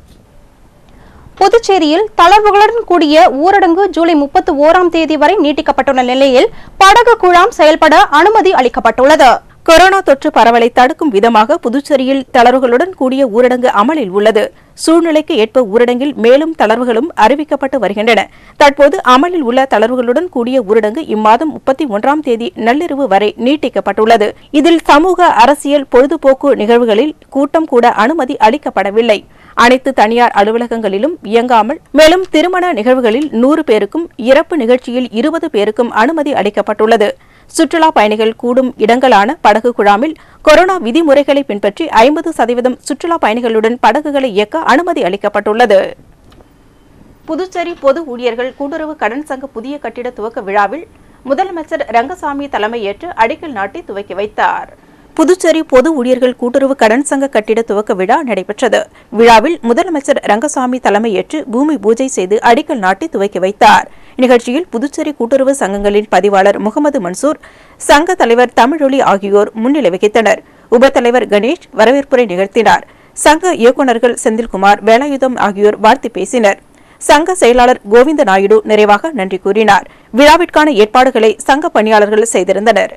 புதுச்சேரியில் தளர்வுகளுடன் கூடிய ஊரடங்கு ஜூலை முப்பத்தி ஓராம் தேதி வரை நீட்டிக்கப்பட்டுள்ள நிலையில் படகு குழாம் செயல்பட அனுமதி அளிக்கப்பட்டுள்ளது கொரோனா தொற்று பரவலை தடுக்கும் விதமாக புதுச்சேரியில் தளர்வுகளுடன் கூடிய ஊரடங்கு அமலில் உள்ளது சூழ்நிலைக்கு ஏற்ப ஊரடங்கில் மேலும் தளர்வுகளும் அறிவிக்கப்பட்டு வருகின்றன தற்போது அமலில் உள்ள தளர்வுகளுடன் கூடிய ஊரடங்கு இம்மாதம் முப்பத்தி ஒன்றாம் தேதி நள்ளிரவு வரை நீட்டிக்கப்பட்டுள்ளது இதில் சமூக அரசியல் பொழுதுபோக்கு நிகழ்வுகளில் கூட்டம் கூட அனுமதி அளிக்கப்படவில்லை அனைத்து தனியார் அலுவலகங்களிலும் இயங்காமல் மேலும் திருமண நிகழ்வுகளில் நூறு பேருக்கும் இறப்பு நிகழ்ச்சியில் இருபது பேருக்கும் அனுமதி அளிக்கப்பட்டுள்ளது சுற்றுலா பயணிகள் கூடும் இடங்களான படகு குழாமில் கொரோனா விதிமுறைகளை பின்பற்றி ஐம்பது சதவீதம் சுற்றுலா பயணிகளுடன் படகுகளை இயக்க அனுமதி அளிக்கப்பட்டுள்ளது புதுச்சேரி பொது ஊழியர்கள் கூட்டுறவு கடன் சங்க புதிய கட்டிட துவக்க விழாவில் முதலமைச்சர் ரங்கசாமி தலைமையேற்று அடிக்கல் நாட்டி துவக்கி வைத்தார் புதுச்சேரி பொது ஊழியர்கள் கூட்டுறவு கடன் சங்க கட்டிட துவக்க விழா நடைபெற்றது விழாவில் முதலமைச்சர் ரங்கசாமி தலைமையேற்று பூமி பூஜை செய்து அடிக்கல் நாட்டி துவக்கி வைத்தார் நிகழ்ச்சியில் புதுச்சேரி கூட்டுறவு சங்கங்களின் பதிவாளர் முகமது மன்சூர் சங்க தலைவர் தமிழொலி ஆகியோர் முன்னிலை வகித்தனர் உபத்தலைவர் கணேஷ் வரவேற்புரை நிகழ்த்தினார் சங்க இயக்குநர்கள் செந்தில்குமார் வேலாயுதம் ஆகியோர் வாழ்த்து பேசினர் சங்க செயலாளர் கோவிந்த நாயுடு நிறைவாக நன்றி கூறினார் விழாவிற்கான ஏற்பாடுகளை சங்க பணியாளர்கள் செய்திருந்தனர்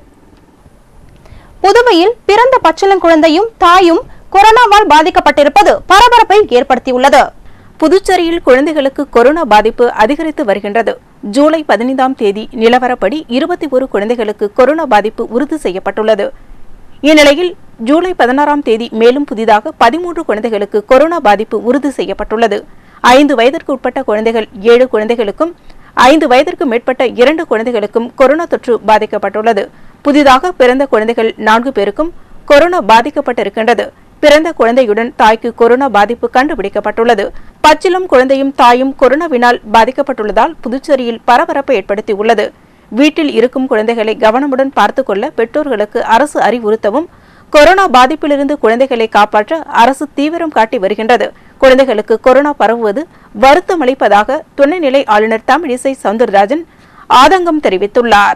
புதுவையில் பிறந்த பச்சிளங்குழந்தையும் தாயும் கொரோனாவால் பாதிக்கப்பட்டிருப்பது பரபரப்பை ஏற்படுத்தியுள்ளது புதுச்சேரியில் குழந்தைகளுக்கு கொரோனா பாதிப்பு அதிகரித்து வருகின்றது ஜூலை பதினைந்தாம் தேதி நிலவரப்படி இருபத்தி ஒரு குழந்தைகளுக்கு கொரோனா பாதிப்பு உறுதி செய்யப்பட்டுள்ளது இந்நிலையில் ஜூலை பதினாறாம் தேதி மேலும் புதிதாக பதிமூன்று குழந்தைகளுக்கு கொரோனா பாதிப்பு உறுதி செய்யப்பட்டுள்ளது ஐந்து வயதிற்கு உட்பட்ட குழந்தைகள் ஏழு குழந்தைகளுக்கும் ஐந்து வயதிற்கு மேற்பட்ட இரண்டு குழந்தைகளுக்கும் கொரோனா தொற்று பாதிக்கப்பட்டுள்ளது புதிதாக பிறந்த குழந்தைகள் நான்கு பேருக்கும் கொரோனா பாதிக்கப்பட்டிருக்கின்றது பிறந்த குழந்தையுடன் தாய்க்கு கொரோனா பாதிப்பு கண்டுபிடிக்கப்பட்டுள்ளது பச்சிலம் குழந்தையும் தாயும் கொரோனாவினால் பாதிக்கப்பட்டுள்ளதால் புதுச்சேரியில் பரபரப்பை ஏற்படுத்தியுள்ளது வீட்டில் இருக்கும் குழந்தைகளை கவனமுடன் பார்த்துக் கொள்ள பெற்றோர்களுக்கு அரசு அறிவுறுத்தவும் கொரோனா பாதிப்பிலிருந்து குழந்தைகளை காப்பாற்ற அரசு தீவிரம் காட்டி வருகின்றது குழந்தைகளுக்கு கொரோனா பரவுவது வருத்தமளிப்பதாக துணைநிலை ஆளுநர் தமிழிசை சவுந்தரராஜன் ஆதங்கம் தெரிவித்துள்ளார்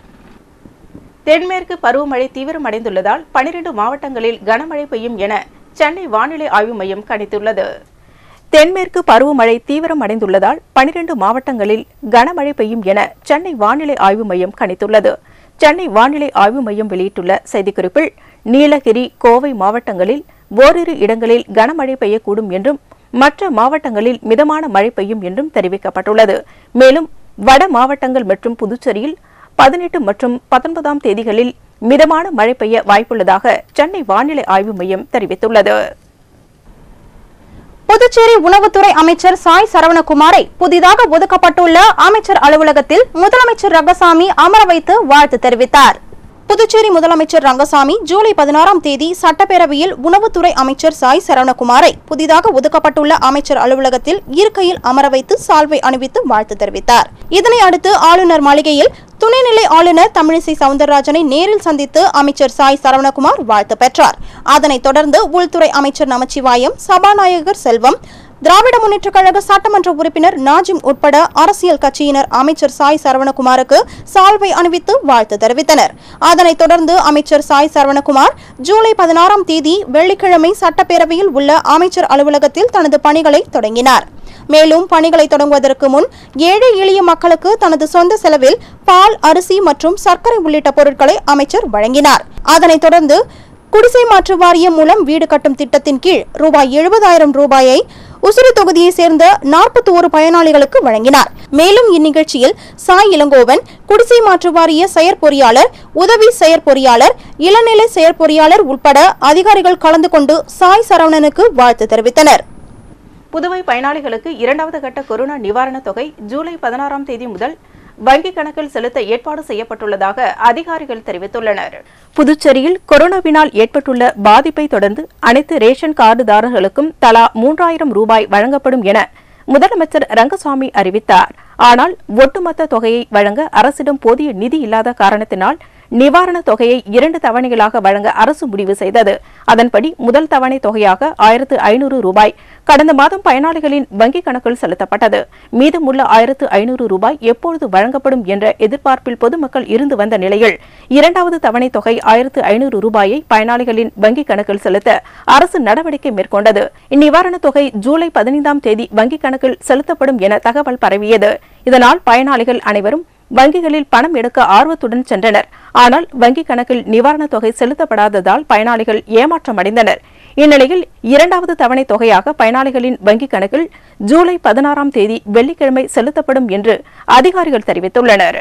தென்மேற்கு பருவமழை தீவிரமடைந்துள்ளதால் பனிரெண்டு மாவட்டங்களில் கனமழை பெய்யும் என சென்னை வானிலை ஆய்வு மையம் கணித்துள்ளது தென்மேற்கு பருவமழை தீவிரமடைந்துள்ளதால் பனிரெண்டு மாவட்டங்களில் கனமழை பெய்யும் என சென்னை வானிலை ஆய்வு மையம் கணித்துள்ளது சென்னை வானிலை ஆய்வு மையம் வெளியிட்டுள்ள செய்திக்குறிப்பில் நீலகிரி கோவை மாவட்டங்களில் ஓரிரு இடங்களில் கனமழை பெய்யக்கூடும் என்றும் மற்ற மாவட்டங்களில் மிதமான மழை பெய்யும் என்றும் தெரிவிக்கப்பட்டுள்ளது மேலும் வட மாவட்டங்கள் மற்றும் புதுச்சேரியில் பதினெட்டு மற்றும் பத்தொன்பதாம் தேதிகளில் மிதமான மழை பெய்ய வாய்ப்புள்ளதாக சென்னை வானிலை ஆய்வு மையம் தெரிவித்துள்ளது புதுச்சேரி உணவுத்துறை அமைச்சர் சாய் சரவணகுமாரை புதிதாக ஒதுக்கப்பட்டுள்ள அமைச்சர் அலுவலகத்தில் முதலமைச்சர் ரங்கசாமி அமர வைத்து வாழ்த்து தெரிவித்தார் புதுச்சேரி முதலமைச்சர் ரங்கசாமி ஜூலை பதினாறாம் தேதி சட்டப்பேரவையில் உணவுத்துறை அமைச்சர் சாய் சரவணகுமாரை புதிதாக ஒதுக்கப்பட்டுள்ள அமைச்சர் அலுவலகத்தில் இருக்கையில் அமர வைத்து சால்வை அணிவித்து வாழ்த்து தெரிவித்தார் இதனை அடுத்து ஆளுநர் மாளிகையில் துணைநிலை ஆளுநர் தமிழிசை சவுந்தரராஜனை நேரில் சந்தித்து அமைச்சர் சாய் சரவணகுமார் வாழ்த்து பெற்றார் அதனைத் தொடர்ந்து உள்துறை அமைச்சர் நமச்சிவாயம் சபாநாயகர் செல்வம் திராவிட முன்னேற்றக் கழக சட்டமன்ற உறுப்பினர் நாஜிம் உட்பட அரசியல் கட்சியினர் அமைச்சர் சாய் சரவணகுமாருக்கு சால்வை அணிவித்து வாழ்த்து தெரிவித்தனர் அதனைத் தொடர்ந்து அமைச்சர் சாய் சரவணகுமார் ஜூலை பதினாறாம் தேதி வெள்ளிக்கிழமை சட்டப்பேரவையில் உள்ள அமைச்சர் அலுவலகத்தில் தனது பணிகளை தொடங்கினார் மேலும் பணிகளை தொடங்குவதற்கு முன் ஏழை எளிய மக்களுக்கு தனது சொந்த செலவில் பால் அரிசி மற்றும் சர்க்கரை உள்ளிட்ட பொருட்களை அமைச்சர் வழங்கினார் அதனைத் தொடர்ந்து குடிசை மாற்று வாரியம் மூலம் வீடு கட்டும் திட்டத்தின் கீழ் ரூபாய் எழுபதாயிரம் ரூபாயை உசுறு தொகுதியை சேர்ந்த நாற்பத்தி ஒரு பயனாளிகளுக்கு வழங்கினார் மேலும் இந்நிகழ்ச்சியில் சாய் இளங்கோவன் குடிசை மாற்று வாரிய செயற்பொறியாளர் உதவி செயற்பொறியாளர் இளநிலை செயற்பொறியாளர் உட்பட அதிகாரிகள் கலந்து கொண்டு சாய் சரவணனுக்கு வாழ்த்து தெரிவித்தனர் புதுவை பயனாளிகளுக்கு இரண்டாவது கட்ட கொரோனா நிவாரணத் தொகை ஜூலை பதினாறாம் தேதி முதல் வங்கிக் கணக்கில் செலுத்த ஏற்பாடு செய்யப்பட்டுள்ளதாக அதிகாரிகள் தெரிவித்துள்ளனர் புதுச்சேரியில் கொரோனாவினால் ஏற்பட்டுள்ள பாதிப்பை தொடர்ந்து அனைத்து ரேஷன் கார்டுதாரர்களுக்கும் தலா மூன்றாயிரம் ரூபாய் வழங்கப்படும் என முதலமைச்சர் ரங்கசாமி அறிவித்தார் ஆனால் ஒட்டுமொத்த தொகையை வழங்க அரசிடம் போதிய நிதி இல்லாத காரணத்தினால் நிவாரணத் தொகையை இரண்டு தவணைகளாக வழங்க அரசு முடிவு செய்தது அதன்படி முதல் தவணை தொகையாக ஆயிரத்து ஐநூறு ரூபாய் கடந்த மாதம் பயனாளிகளின் வங்கிக் கணக்கில் செலுத்தப்பட்டது மீதமுள்ள ஆயிரத்து ஐநூறு ரூபாய் எப்பொழுது வழங்கப்படும் என்ற எதிர்பார்ப்பில் பொதுமக்கள் இருந்து வந்த நிலையில் இரண்டாவது தவணை தொகை ஆயிரத்து ஐநூறு ரூபாயை பயனாளிகளின் வங்கிக் கணக்கில் செலுத்த அரசு நடவடிக்கை மேற்கொண்டது இந்நிவாரணத் தொகை ஜூலை பதினைந்தாம் தேதி வங்கிக் கணக்கில் செலுத்தப்படும் என தகவல் பரவியது இதனால் பயனாளிகள் அனைவரும் வங்கிகளில் பணம் எடுக்க ஆர்வத்துடன் சென்றனர் ஆனால் வங்கிக் கணக்கில் நிவாரணத் தொகை செலுத்தப்படாததால் பயனாளிகள் ஏமாற்றமடைந்தனர் இந்நிலையில் இரண்டாவது தவணை தொகையாக பயனாளிகளின் வங்கிக் கணக்கில் ஜூலை பதினாறாம் தேதி வெள்ளிக்கிழமை செலுத்தப்படும் என்று அதிகாரிகள் தெரிவித்துள்ளனர்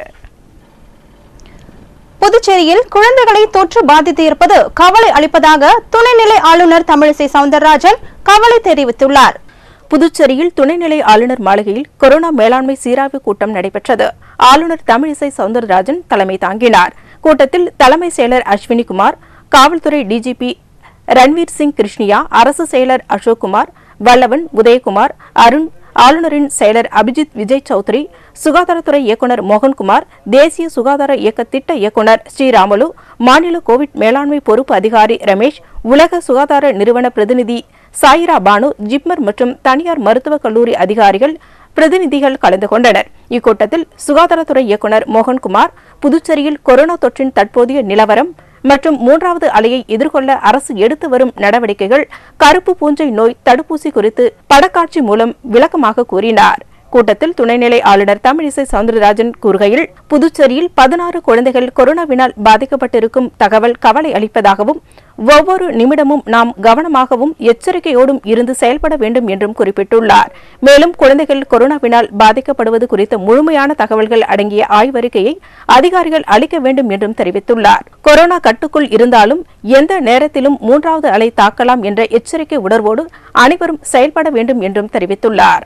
புதுச்சேரியில் குழந்தைகளை தொற்று பாதித்து இருப்பது கவலை அளிப்பதாக துணைநிலை ஆளுநர் தமிழிசை சவுந்தரராஜன் கவலை தெரிவித்துள்ளார் புதுச்சேரியில் துணைநிலை ஆளுநர் மாளிகையில் கொரோனா மேலாண்மை சீராய்வு கூட்டம் நடைபெற்றது ஆளுநர் தமிழிசை சவுந்தரராஜன் தலைமை தாங்கினார் கூட்டத்தில் தலைமை செயலர் அஸ்வினி குமார் காவல்துறை டிஜிபி ரன்வீர் சிங் கிருஷ்ணியா அரசு செயலர் அசோக்குமார் வல்லவன் உதயகுமார் அருண் ஆளுநரின் செயலர் அபிஜித் விஜய் சௌத்ரி சுகாதாரத்துறை இயக்குநர் மோகன்குமார் தேசிய சுகாதார இயக்க திட்ட இயக்குநர் ஸ்ரீராமலு மாநில கோவிட் மேலாண்மை பொறுப்பு அதிகாரி ரமேஷ் உலக சுகாதார நிறுவன பிரதிநிதி சாயிரா பானு ஜிப்மர் மற்றும் தனியார் மருத்துவக் கல்லூரி அதிகாரிகள் பிரதிநிதிகள் கலந்து கொண்டனர் இக்கூட்டத்தில் சுகாதாரத்துறை இயக்குநர் மோகன்குமார் புதுச்சேரியில் கொரோனா தொற்றின் தற்போதைய நிலவரம் மற்றும் மூன்றாவது அலையை எதிர்கொள்ள அரசு எடுத்து வரும் நடவடிக்கைகள் கருப்பு பூஞ்சை நோய் தடுப்பூசி குறித்து படக்காட்சி மூலம் விளக்கமாக கூறினார் கூட்டத்தில் துணைநிலை ஆளுநர் தமிழிசை சவுந்தரராஜன் கூறுகையில் புதுச்சேரியில் பதினாறு குழந்தைகள் கொரோனாவினால் பாதிக்கப்பட்டிருக்கும் தகவல் கவலை அளிப்பதாகவும் ஒவ்வொரு நிமிடமும் நாம் கவனமாகவும் எச்சரிக்கையோடும் இருந்து செயல்பட வேண்டும் என்றும் குறிப்பிட்டுள்ளார் மேலும் குழந்தைகள் கொரோனாவினால் பாதிக்கப்படுவது குறித்த முழுமையான தகவல்கள் அடங்கிய ஆய்வறிக்கையை அதிகாரிகள் அளிக்க வேண்டும் என்றும் தெரிவித்துள்ளார் கொரோனா கட்டுக்குள் இருந்தாலும் எந்த நேரத்திலும் மூன்றாவது அலை தாக்கலாம் என்ற எச்சரிக்கை உணர்வோடு அனைவரும் செயல்பட வேண்டும் என்றும் தெரிவித்துள்ளார்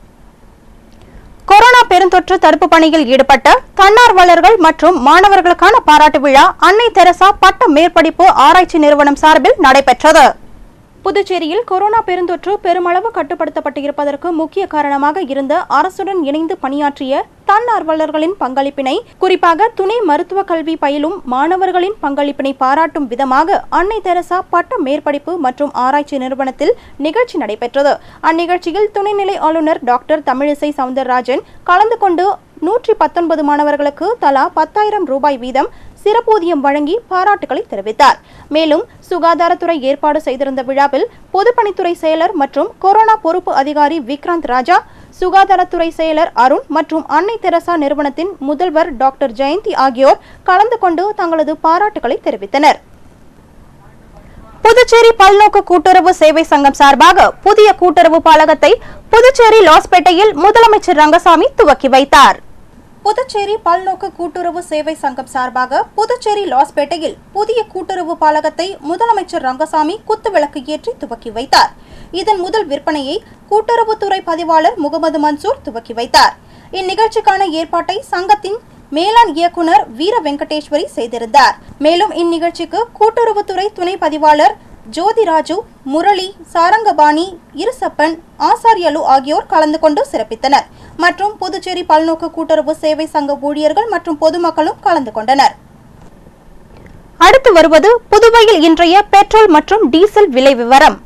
கொரோனா பெருந்தொற்று தடுப்பு பணியில் ஈடுபட்ட தன்னார்வலர்கள் மற்றும் மாணவர்களுக்கான பாராட்டு விழா அன்னை தெரசா பட்ட மேற்படிப்பு ஆராய்ச்சி நிறுவனம் சார்பில் நடைபெற்றது புதுச்சேரியில் கொரோனா பெருந்தொற்று பெருமளவு கட்டுப்படுத்தப்பட்டு இருப்பதற்கு முக்கிய காரணமாக இருந்த அரசுடன் இணைந்து பணியாற்றிய தன்னார்வலர்களின் பங்களிப்பினை குறிப்பாக துணை மருத்துவ கல்வி பயிலும் மாணவர்களின் பங்களிப்பினை பாராட்டும் விதமாக அன்னை தெரசா பட்ட மேற்படிப்பு மற்றும் ஆராய்ச்சி நிறுவனத்தில் நிகழ்ச்சி நடைபெற்றது அந்நிகழ்ச்சியில் துணைநிலை ஆளுநர் டாக்டர் தமிழிசை சவுந்தரராஜன் கலந்து கொண்டு நூற்றி பத்தொன்பது மாணவர்களுக்கு தலா பத்தாயிரம் ரூபாய் வீதம் சிறப்பூதியம் வழங்கி பாராட்டுகளை தெரிவித்தார் மேலும் சுகாதாரத்துறை ஏற்பாடு செய்திருந்த விழாவில் பொதுப்பணித்துறை செயலர் மற்றும் கொரோனா பொறுப்பு அதிகாரி விக்ராந்த் ராஜா சுகாதாரத்துறை செயலர் அருண் மற்றும் அன்னை தெரசா நிறுவனத்தின் முதல்வர் டாக்டர் ஜெயந்தி ஆகியோர் கலந்து கொண்டு தங்களது பாராட்டுகளை தெரிவித்தனர் புதுச்சேரி பல்நோக்கு கூட்டுறவு சேவை சங்கம் சார்பாக புதிய கூட்டுறவு பாலகத்தை புதுச்சேரி லாஸ்பேட்டையில் முதலமைச்சர் ரங்கசாமி துவக்கி வைத்தார் புதுச்சேரி பல்நோக்கு கூட்டுறவு சேவை சங்கம் சார்பாக புதுச்சேரி லாஸ்பேட்டையில் புதிய கூட்டுறவு பாலகத்தை முதலமைச்சர் ரங்கசாமி குத்துவிளக்கு ஏற்றி துவக்கி வைத்தார் இதன் முதல் விற்பனையை கூட்டுறவுத்துறை பதிவாளர் முகமது மன்சூர் துவக்கி வைத்தார் இந்நிகழ்ச்சிக்கான ஏற்பாட்டை சங்கத்தின் மேலாண் இயக்குனர் வீர வெங்கடேஸ்வரி செய்திருந்தார் மேலும் இந்நிகழ்ச்சிக்கு கூட்டுறவுத்துறை துணை பதிவாளர் ஜோதிராஜு முரளி சாரங்கபாணி இருசப்பன் ஆசாரியலு ஆகியோர் கலந்து கொண்டு சிறப்பித்தனர் மற்றும் புதுச்சேரி பல்நோக்கு கூட்டுறவு சேவை சங்க ஊழியர்கள் மற்றும் பொதுமக்களும் கலந்து கொண்டனர் அடுத்து வருவது புதுவையில் இன்றைய பெட்ரோல் மற்றும் டீசல் விலை விவரம்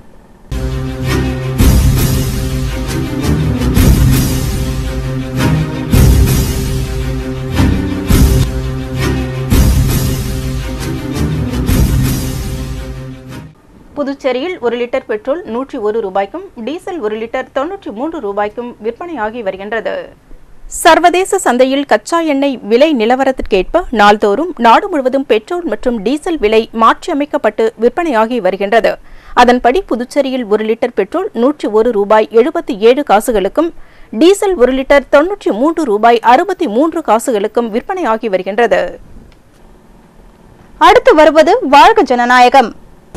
புதுச்சேரியில் ஒரு லிட்டர் பெட்ரோல் நூற்றி ஒரு ரூபாய்க்கும் டீசல் ஒரு லிட்டர் தொன்னூற்றி மூன்று ரூபாய்க்கும் விற்பனையாகி வருகின்றது சர்வதேச சந்தையில் கச்சா எண்ணெய் விலை நிலவரத்திற்கேற்ப நாள்தோறும் நாடு முழுவதும் பெட்ரோல் மற்றும் டீசல் விலை மாற்றியமைக்கப்பட்டு விற்பனையாகி வருகின்றது அதன்படி புதுச்சேரியில் ஒரு லிட்டர் பெட்ரோல் நூற்றி ஒரு ரூபாய் எழுபத்தி ஏழு காசுகளுக்கும் டீசல் ஒரு லிட்டர் தொன்னூற்றி மூன்று ரூபாய் அறுபத்தி மூன்று காசுகளுக்கும் விற்பனையாகி வருகின்றது அடுத்து வருவது வாழ்க ஜனநாயகம்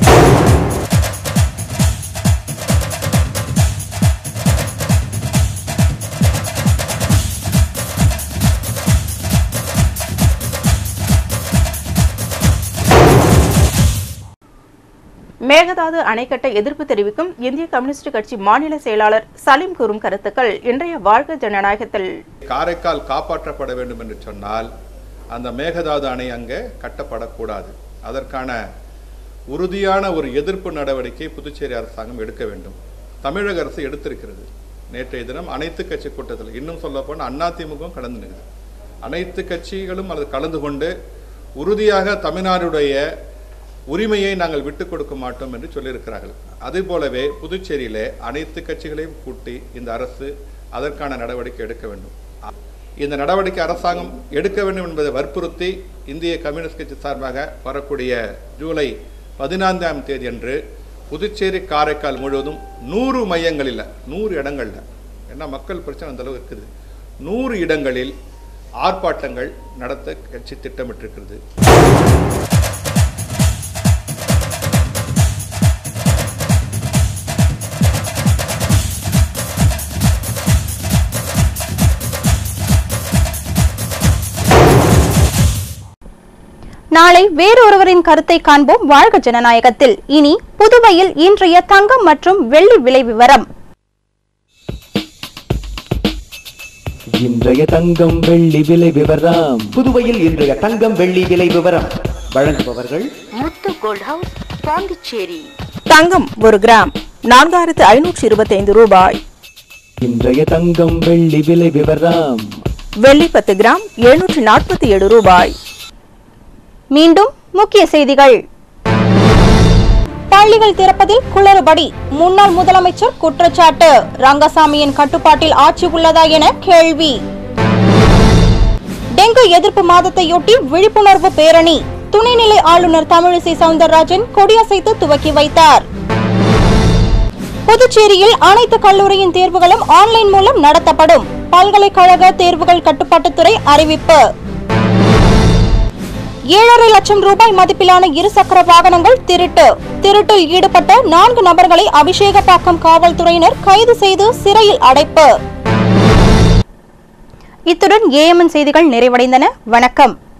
மேகதாது அணை கட்ட எதிர்ப்பு தெரிவிக்கும் இந்திய கம்யூனிஸ்ட் கட்சி மாநில செயலாளர் சலீம் கூறும் கருத்துக்கள் இன்றைய வாழ்க ஜனநாயகத்தில் காரைக்கால் காப்பாற்றப்பட வேண்டும் என்று சொன்னால் அந்த மேகதாது அணை அங்கே கட்டப்படக்கூடாது அதற்கான உறுதியான ஒரு எதிர்ப்பு நடவடிக்கை புதுச்சேரி அரசாங்கம் எடுக்க வேண்டும் தமிழக அரசு எடுத்திருக்கிறது நேற்றைய தினம் அனைத்து கட்சி கூட்டத்தில் இன்னும் சொல்ல போனால் அதிமுகவும் கலந்து நிற்குது அனைத்து கட்சிகளும் அது கலந்து கொண்டு உறுதியாக தமிழ்நாடுடைய உரிமையை நாங்கள் விட்டுக் கொடுக்க மாட்டோம் என்று சொல்லியிருக்கிறார்கள் அதே போலவே புதுச்சேரியிலே அனைத்து கட்சிகளையும் கூட்டி இந்த அரசு அதற்கான நடவடிக்கை எடுக்க வேண்டும் இந்த நடவடிக்கை அரசாங்கம் எடுக்க வேண்டும் என்பதை வற்புறுத்தி இந்திய கம்யூனிஸ்ட் கட்சி சார்பாக வரக்கூடிய ஜூலை பதினான்காம் தேதி அன்று புதுச்சேரி காரைக்கால் முழுவதும் நூறு மையங்களில் நூறு இடங்கள்ல ஏன்னா மக்கள் பிரச்சனை அந்த அளவு இருக்குது நூறு இடங்களில் ஆர்ப்பாட்டங்கள் நடத்த கட்சி திட்டமிட்டிருக்கிறது நாளை வேறொருவரின் கருத்தை காண்போம் வாழ்க ஜனநாயகத்தில் இனி புதுவையில் இன்றைய தங்கம் மற்றும் வெள்ளி விலை விவரம் இன்றைய தங்கம் வெள்ளி விலை விவரம் புதுவையில் இன்றைய தங்கம் வெள்ளி விலை விவரம் வழங்குபவர்கள் முத்து கோல்ட் ஹவுஸ் பாண்டிச்சேரி தங்கம் ஒரு கிராம் நான்காயிரத்து ஐநூற்றி இருபத்தைந்து ரூபாய் இன்றைய தங்கம் வெள்ளி விலை விவரம் வெள்ளி பத்து கிராம் எழுநூற்றி நாற்பத்தி ஏழு ரூபாய் மீண்டும் முக்கிய செய்திகள் பள்ளிகள் திறப்பதில் குளறுபடி முன்னாள் முதலமைச்சர் குற்றச்சாட்டு ரங்கசாமியின் கட்டுப்பாட்டில் ஆட்சி உள்ளதா என கேள்வி டெங்கு எதிர்ப்பு மாதத்தையொட்டி விழிப்புணர்வு பேரணி துணைநிலை ஆளுநர் தமிழிசை சவுந்தரராஜன் கொடியசைத்து துவக்கி வைத்தார் புதுச்சேரியில் அனைத்து கல்லூரியின் தேர்வுகளும் ஆன்லைன் மூலம் நடத்தப்படும் பல்கலைக்கழக தேர்வுகள் கட்டுப்பாட்டுத்துறை அறிவிப்பு ஏழரை லட்சம் ரூபாய் மதிப்பிலான இருசக்கர வாகனங்கள் திருட்டு திருட்டில் ஈடுபட்ட நான்கு நபர்களை அபிஷேகப்பாக்கம் காவல்துறையினர் கைது செய்து சிறையில் அடைப்பு இத்துடன் ஏஎம்என் செய்திகள் நிறைவடைந்தன வணக்கம்